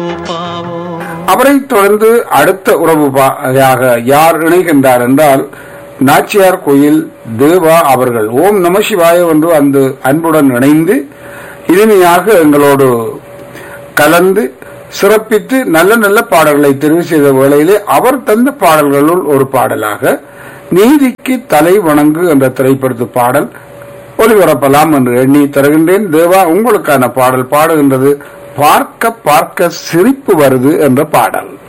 அவரை தொடர்ந்து அடுத்த உறவு பாயாக யார் இணைகின்றார் என்றால் நாச்சியார் கோயில் தேவா அவர்கள் ஓம் நம சிவாய என்று அந்த அன்புடன் இணைந்து இனிமையாக எங்களோடு கலந்து சிறப்பித்து நல்ல நல்ல பாடல்களை தெரிவு செய்த வேளையிலே அவர் தந்த பாடல்களுள் ஒரு பாடலாக நீதிக்கு தலை வணங்கு என்ற திரைப்படத்து பாடல் ஒளிபரப்பலாம் என்று எண்ணி தருகின்றேன் தேவா உங்களுக்கான பாடல் பாடுகின்றது பார்க்க பார்க்க சிரிப்பு வருது என்ற பாடல்